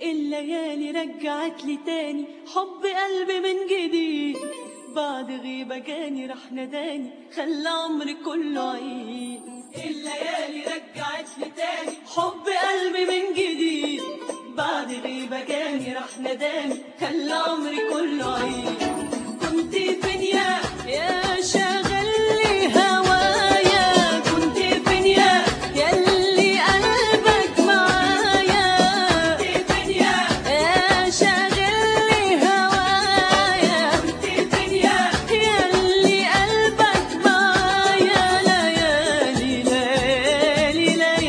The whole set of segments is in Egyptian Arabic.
الليالي رجعت لي تاني حب قلبي من جديد بعد غيبة جاني راح نداني خلى عمري كله عيد الليالي رجعت لي تاني حب قلبي من جديد بعد غيبة جاني راح نداني خلى عمري كله عيد كنت فين يا يا شاغل لي هوايا كنت فين يا ياللي قلبك معايا كنت فين يا يا شاغل لي هوايا كنت فين يا ياللي قلبك معايا ليالي ليالي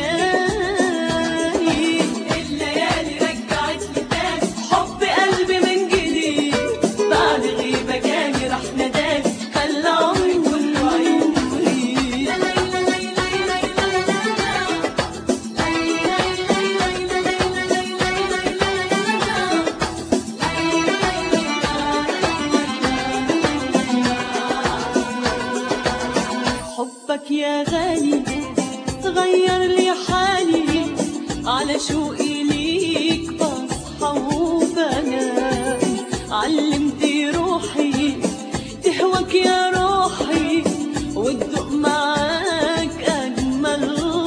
ليالي الليالي رجعت لي تاني حب قلبي من جديد بعد غيبة جاني راح نداني خلى عمري كله عيون حبك يا غالي غير لي حالي على شوقي ليك بصحى وبنام علمتي روحي تهواك يا روحي وتدق معاك أجمل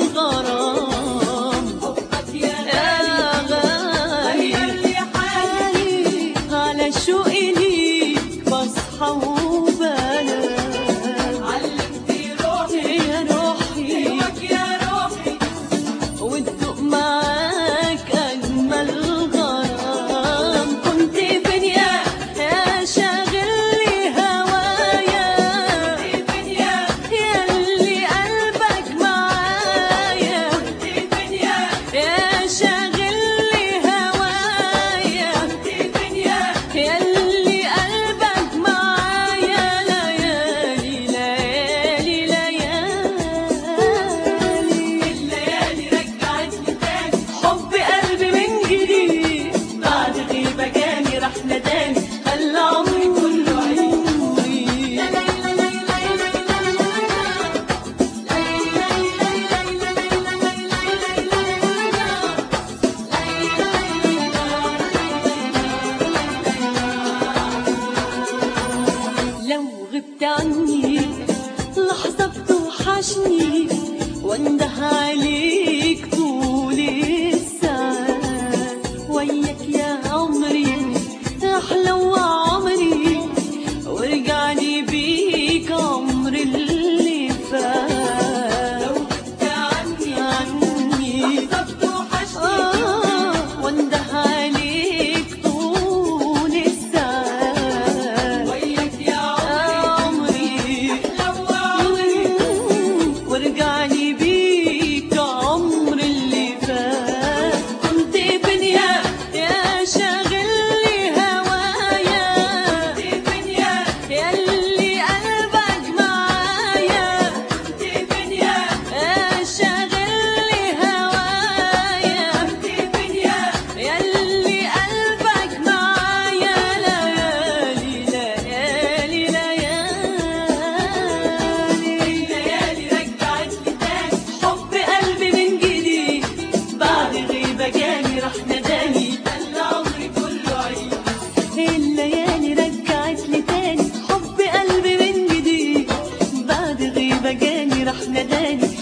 غرام حبك يا غالي غير لي حالي على شوقي ليك بصحى وبنام علمتي روحي يا روحي يا روحي وتدوق معاك أجمل غرام كنت فين يا يا شاغل لي هوايا كنت فين يا ياللي قلبك معايا كنت فين يا يا شاغل لي هوايا كنت فين يا ياللي قلبك معايا ليالي ليالي ليالي الليالي رجعت لي تاني حب قلبي من جديد بعد غيبة جاني راح نداني خلى عمري كله عيوني لو غبت عني لحظة بتوحشني وانده عليك طول الساعات وياك يا عمري أحلى عمري وارجعني بيك عمر اللي فات لو غبت عني عني لحظة بتوحشني وانده عليك طول الساعات وياك يا عمري وارجعني بيك عمر اللي فات كنت فين يا يا شاغل لي هوايا كنت فين يا ياللي قلبك معايا كنت فين يا يا شاغل لي هوايا كنت فين يا ياللي قلبك معايا ليالي ليالي ليالي الليالي رجعت لي تاني حب قلبي من جديد بعد غيبة جاني راح نداني خلى عمري كله عيد الليالي رجعت لي تاني حب قلبي من جديد بعد غيبة جاني راح نداني